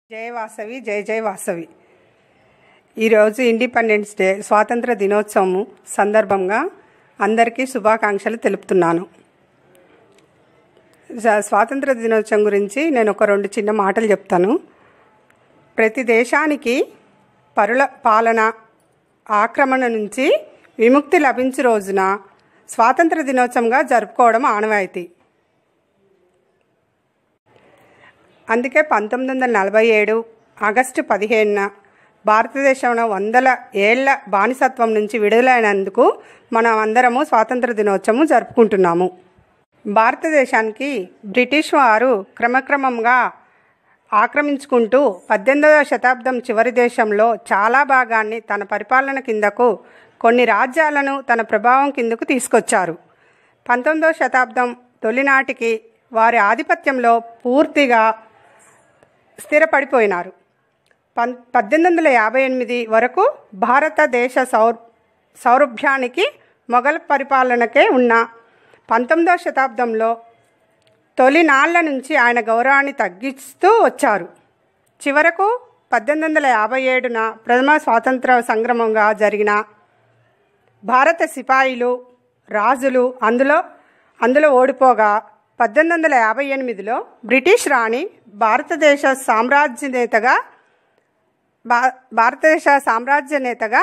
జై వాసవి జై జై వాసవి ఈరోజు ఇండిపెండెన్స్ డే స్వాతంత్ర దినోత్సవం సందర్భంగా అందరికీ శుభాకాంక్షలు తెలుపుతున్నాను స- స్వాతంత్ర దినోత్సవం గురించి నేను ఒక రెండు చిన్న మాటలు చెప్తాను ప్రతి దేశానికి పరుల పాలన ఆక్రమణ నుంచి విముక్తి లభించే రోజున స్వాతంత్ర దినోత్సవంగా జరుపుకోవడం ఆనవాయితీ అందుకే పంతొమ్మిది వందల నలభై ఏడు ఆగస్టు పదిహేనున భారతదేశంలో వందల ఏళ్ల బానిసత్వం నుంచి విడుదలైనందుకు మనం అందరము స్వాతంత్ర దినోత్సవం జరుపుకుంటున్నాము భారతదేశానికి బ్రిటిష్ వారు క్రమక్రమంగా ఆక్రమించుకుంటూ పద్దెనిమిదవ శతాబ్దం చివరి దేశంలో చాలా భాగాన్ని తన పరిపాలన కిందకు కొన్ని రాజ్యాలను తన ప్రభావం కిందకు తీసుకొచ్చారు పంతొమ్మిదవ శతాబ్దం తొలినాటికి వారి ఆధిపత్యంలో పూర్తిగా స్థిరపడిపోయినారు పం పద్దెనిమిది వందల యాభై ఎనిమిది వరకు భారతదేశ సౌర్ సౌరభ్యానికి మొఘల్ పరిపాలనకే ఉన్న పంతొమ్మిదవ శతాబ్దంలో తొలినాళ్ల నుంచి ఆయన గౌరవాన్ని తగ్గిస్తూ వచ్చారు చివరకు పద్దెనిమిది వందల యాభై ఏడున ప్రథమ స్వాతంత్ర సంగ్రమంగా జరిగిన భారత సిపాయిలు రాజులు అందులో అందులో ఓడిపోగా పద్దెనిమిది వందల యాభై ఎనిమిదిలో బ్రిటిష్ రాణి భారతదేశ సామ్రాజ్య నేతగా భా భారతదేశ సామ్రాజ్య నేతగా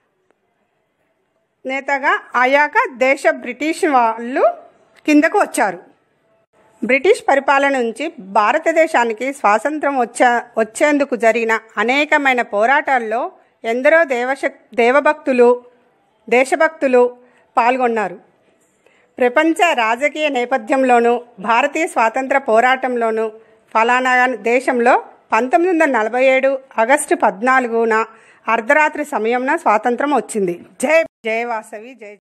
నేతగా అయ్యాక దేశ బ్రిటిష్ వాళ్ళు కిందకు వచ్చారు బ్రిటిష్ పరిపాలన నుంచి భారతదేశానికి స్వాతంత్రం వచ్చే వచ్చేందుకు జరిగిన అనేకమైన పోరాటాల్లో ఎందరో దేవశక్ దేవభక్తులు దేశభక్తులు పాల్గొన్నారు ప్రపంచ రాజకీయ నేపథ్యంలోనూ భారతీయ స్వాతంత్ర పోరాటంలోనూ ఫలానా దేశంలో పంతొమ్మిది వందల నలభై ఏడు ఆగస్టు పద్నాలుగున అర్ధరాత్రి సమయంలో స్వాతంత్రం వచ్చింది జై జయ వాసవి జై